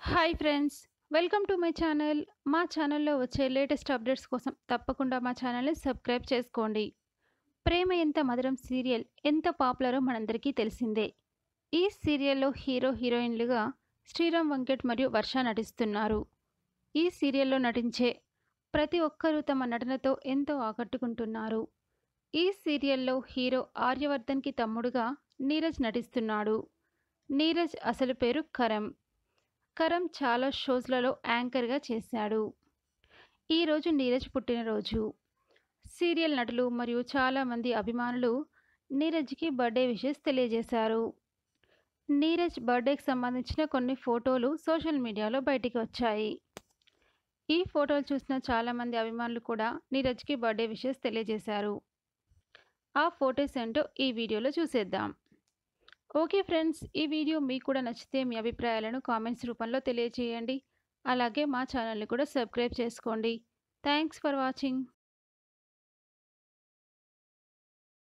hi friends welcome to my channel మా ఛానల్లో వచ్చే లేటెస్ట్ అప్డేట్స్ కోసం తప్పకుండా మా ఛానల్ని సబ్స్క్రైబ్ చేసుకోండి ప్రేమ ఎంత మధురం సీరియల్ ఎంత పాపులరో మనందరికీ తెలిసిందే ఈ సీరియల్లో హీరో హీరోయిన్లుగా శ్రీరామ్ వెంకట్ మరియు వర్ష నటిస్తున్నారు ఈ సీరియల్లో నటించే ప్రతి ఒక్కరూ తమ నటనతో ఎంతో ఆకట్టుకుంటున్నారు ఈ సీరియల్లో హీరో ఆర్యవర్ధన్కి తమ్ముడుగా నీరజ్ నటిస్తున్నాడు నీరజ్ అసలు పేరు కరం కరం చాలా షోస్లలో యాంకర్గా చేశాడు ఈరోజు నీరజ్ పుట్టినరోజు సీరియల్ నటులు మరియు చాలామంది అభిమానులు నీరజ్కి బర్త్డే విషెస్ తెలియజేశారు నీరజ్ బర్త్డేకి సంబంధించిన కొన్ని ఫోటోలు సోషల్ మీడియాలో బయటికి వచ్చాయి ఈ ఫోటోలు చూసిన చాలామంది అభిమానులు కూడా నీరజ్కి బర్త్డే విషెస్ తెలియజేశారు ఆ ఫొటోస్ ఏంటో ఈ వీడియోలో చూసేద్దాం ఓకే ఫ్రెండ్స్ ఈ వీడియో మీకు కూడా నచ్చితే మీ అభిప్రాయాలను కామెంట్స్ రూపంలో తెలియజేయండి అలాగే మా ఛానల్ని కూడా సబ్స్క్రైబ్ చేసుకోండి థ్యాంక్స్ ఫర్ వాచింగ్